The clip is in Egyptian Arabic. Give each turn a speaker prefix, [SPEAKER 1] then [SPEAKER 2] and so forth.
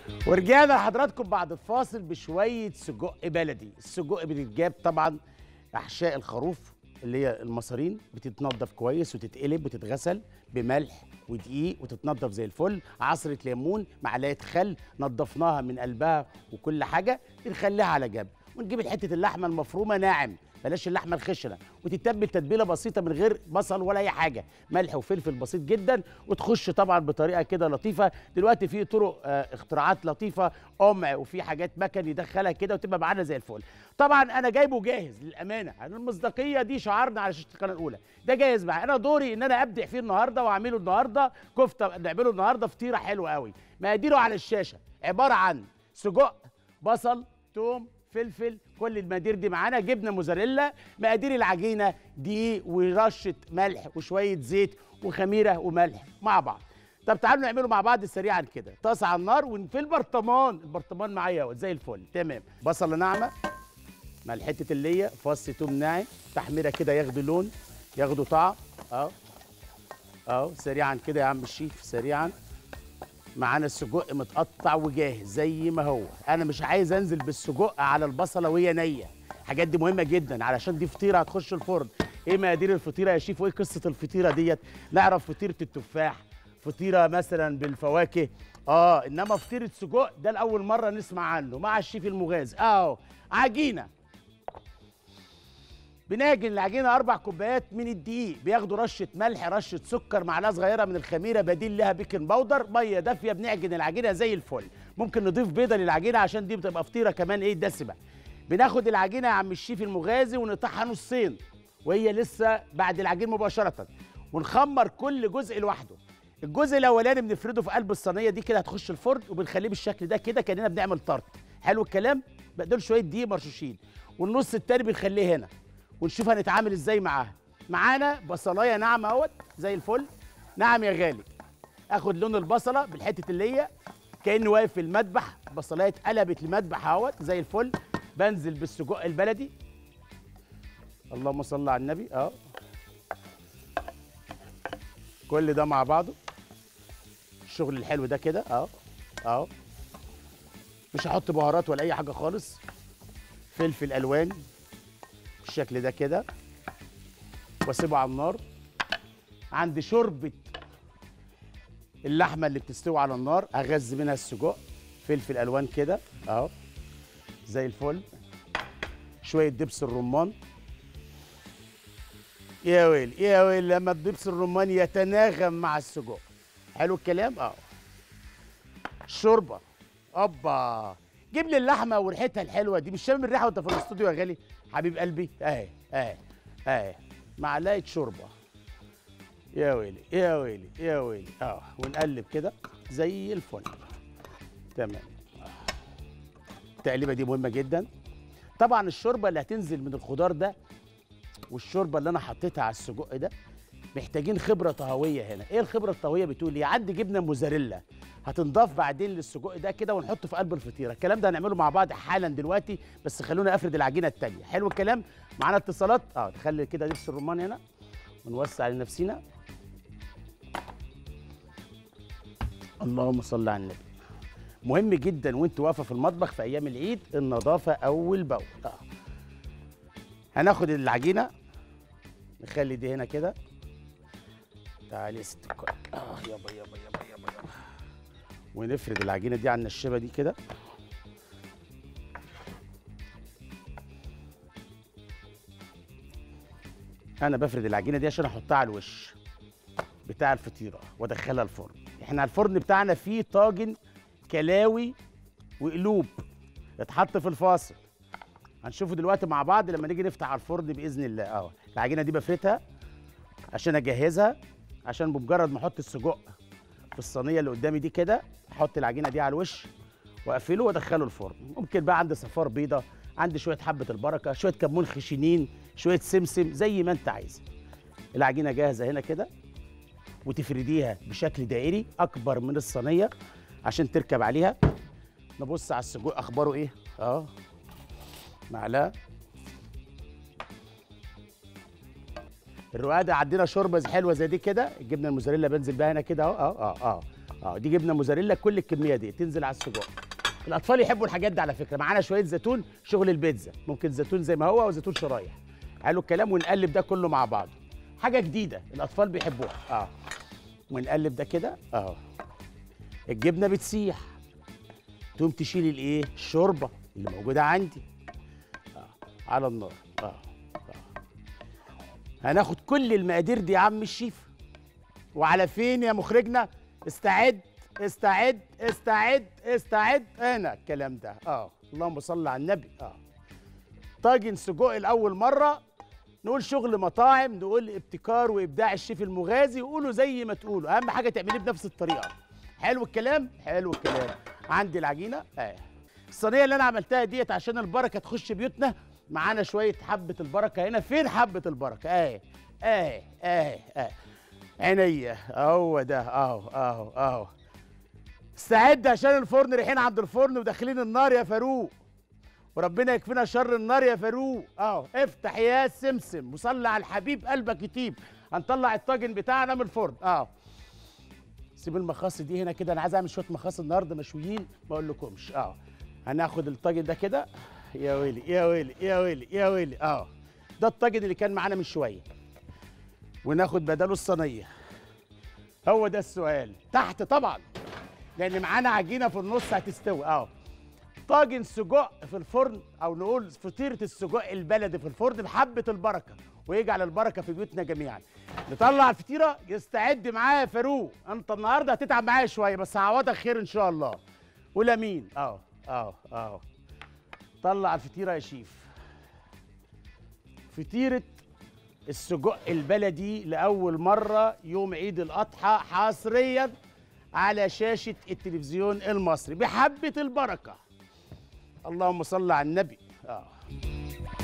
[SPEAKER 1] ورجعنا لحضراتكم بعد الفاصل بشويه سجق بلدي السجق بتتجاب طبعا احشاء الخروف اللي هي المصارين بتتنضف كويس وتتقلب وتتغسل بملح ودقيق وتتنضف زي الفل عصره ليمون معلقه خل نضفناها من قلبها وكل حاجه نخليها على جنب ونجيب حته اللحمه المفرومه ناعم بلاش اللحمه الخشنه وتتبل تتبيله بسيطه من غير بصل ولا اي حاجه ملح وفلفل بسيط جدا وتخش طبعا بطريقه كده لطيفه دلوقتي في طرق آه اختراعات لطيفه قمع وفي حاجات مكن يدخلها كده وتبقى معانا زي الفل طبعا انا جايبه جاهز للامانه يعني المصداقيه دي شعارنا على شاشه القناه الاولى ده جاهز معايا انا دوري ان انا ابدع فيه النهارده واعمله النهارده كفته نعمله النهارده فطيره حلوه قوي مقاديره على الشاشه عباره عن سجق بصل توم فلفل كل المقادير دي معانا جبنه موزاريلا مقادير العجينه دقيق ورشه ملح وشويه زيت وخميره وملح مع بعض طب تعالوا نعمله مع بعض سريعا كده طاسه على النار وفي البرطمان البرطمان معايا اهو زي الفل تمام بصله ناعمه مع حته الليه فص توم ناعم تحميره كده ياخدوا لون ياخدوا طعم اهو اهو سريعا كده يا عم الشيف سريعا معانا السجق متقطع وجاهز زي ما هو انا مش عايز انزل بالسجق على البصله وهي نيه الحاجات دي مهمه جدا علشان دي فطيره هتخش الفرن ايه مقادير الفطيره يا شيف وايه قصه الفطيره ديت نعرف فطيره التفاح فطيره مثلا بالفواكه اه انما فطيره سجق ده لاول مره نسمع عنه مع الشيف المغازي اهو عجينه بنعجن العجينه اربع كوبايات من الدقيق بياخدوا رشه ملح رشه سكر معلقه صغيره من الخميره بديل لها بيكنج باودر ميه دافيه بنعجن العجينه زي الفل ممكن نضيف بيضه للعجينه عشان دي بتبقى فطيره كمان ايه دسمه بناخد العجينه يا عم الشيف المغازي ونقطعها نصين وهي لسه بعد العجين مباشره ونخمر كل جزء لوحده الجزء الاولاني بنفرده في قلب الصينيه دي كده هتخش الفرن وبنخليه بالشكل ده كده كاننا بنعمل طرد حلو الكلام دول شويه دقيق مرشوشين والنص التاني بنخليه هنا ونشوف هنتعامل ازاي معاها معانا بصلايه ناعمه اهوت زي الفل نعم يا غالي اخد لون البصله بالحته اللي هي كاني واقف في المذبح البصلايه اتقلبت لمذبح اهوت زي الفل بنزل بالسجق البلدي اللهم صل على النبي اه كل ده مع بعضه الشغل الحلو ده كده اهو اهو مش هحط بهارات ولا اي حاجه خالص فلفل الوان بالشكل ده كده واسيبه على النار عند شوربه اللحمه اللي بتستوي على النار اغذي منها السجق فلفل الوان كده اهو زي الفل شويه دبس الرمان يا ويل يا ويل لما دبس الرمان يتناغم مع السجق حلو الكلام اه الشوربه اوبا جيب لي اللحمه وريحتها الحلوه دي مش شامم الريحه وانت في الاستوديو يا غالي حبيب قلبي اهي اهي اهي معلقه شوربه يا ويلي يا ويلي يا ويلي اه ونقلب كده زي الفل تمام التقليبه دي مهمه جدا طبعا الشوربه اللي هتنزل من الخضار ده والشوربه اللي انا حطيتها على السجق ده محتاجين خبره طهويه هنا ايه الخبره الطهويه بتقول ايه عندي جبنه موزاريلا هتنضاف بعدين للسجق ده كده ونحطه في قلب الفطيره الكلام ده هنعمله مع بعض حالا دلوقتي بس خلونا افرد العجينه التانية حلو الكلام معانا اتصالات اه نخلي كده دبس الرمان هنا ونوسع لنفسنا اللهم صل على النبي مهم جدا وانت واقفه في المطبخ في ايام العيد النظافه اول باول اه هناخد العجينه نخلي دي هنا كده تعالي يا ست الكل اه يابا يابا يابا يابا يابا ونفرد العجينه دي على النشابه دي كده انا بفرد العجينه دي عشان احطها على الوش بتاع الفطيره وادخلها الفرن احنا الفرن بتاعنا فيه طاجن كلاوي وقلوب اتحط في الفاصل هنشوفه دلوقتي مع بعض لما نيجي نفتح على الفرن باذن الله اه العجينه دي بفردها عشان اجهزها عشان بمجرد ما احط السجق في الصينيه اللي قدامي دي كده احط العجينه دي على الوش واقفله وادخله الفرن ممكن بقى عندي صفار بيضه عندي شويه حبه البركه شويه كمون خشنين شويه سمسم زي ما انت عايز العجينه جاهزه هنا كده وتفرديها بشكل دائري اكبر من الصينيه عشان تركب عليها نبص على السجق اخباره ايه اه معلقه الرقاق ده عندنا شوربه حلوه زي دي كده الجبنه الموزاريلا بنزل بيها هنا كده اهو اه اه اه اه دي جبنه موزاريلا كل الكميه دي تنزل على السجق الاطفال يحبوا الحاجات دي على فكره معانا شويه زيتون شغل البيتزا ممكن زيتون زي ما هو او زيتون شرايح حلو الكلام ونقلب ده كله مع بعضه حاجه جديده الاطفال بيحبوها اه ونقلب ده كده اه الجبنه بتسيح تقوم تشيل الايه الشوربه اللي موجوده عندي آه. على النار آه. آه. هناخد كل المقادير دي يا عم الشيف وعلى فين يا مخرجنا استعد استعد استعد استعد هنا الكلام ده اه اللهم صل على النبي اه طاجن سجق الاول مره نقول شغل مطاعم نقول ابتكار وابداع الشيف المغازي وقولوا زي ما تقولوا اهم حاجه تعمليه بنفس الطريقه حلو الكلام حلو الكلام عندي العجينه اه الصينيه اللي انا عملتها ديت عشان البركه تخش بيوتنا معانا شويه حبه البركه هنا فين حبه البركه اه اه اه اه عينيا هو ده اهو اهو اهو استعد عشان الفرن رايحين عند الفرن وداخلين النار يا فاروق وربنا يكفينا شر النار يا فاروق اهو افتح يا سمسم وصلي على الحبيب قلبك يطيب هنطلع الطاجن بتاعنا من الفرن اه سيب المخاص دي هنا كده انا عايز اعمل شويه مخاص النهارده مشويين ما اقولكمش اه هناخد الطاجن ده كده يا ويلي يا ويلي يا ويلي يا ويلي اه ده الطاجن اللي كان معانا من شويه وناخد بداله الصينيه هو ده السؤال تحت طبعا لان معانا عجينه في النص هتستوي اه طاجن سجق في الفرن او نقول فطيره السجق البلدي في الفرن بحبه البركه ويجعل البركه في بيوتنا جميعا نطلع الفطيره يستعد معايا يا فاروق انت النهارده هتتعب معايا شويه بس هعوضك خير ان شاء الله ولا مين اه اه اه طلع الفطيره يا شيف فطيره السجق البلدي لاول مره يوم عيد الاضحى حصريا على شاشه التلفزيون المصري بحبه البركه اللهم صل على النبي اه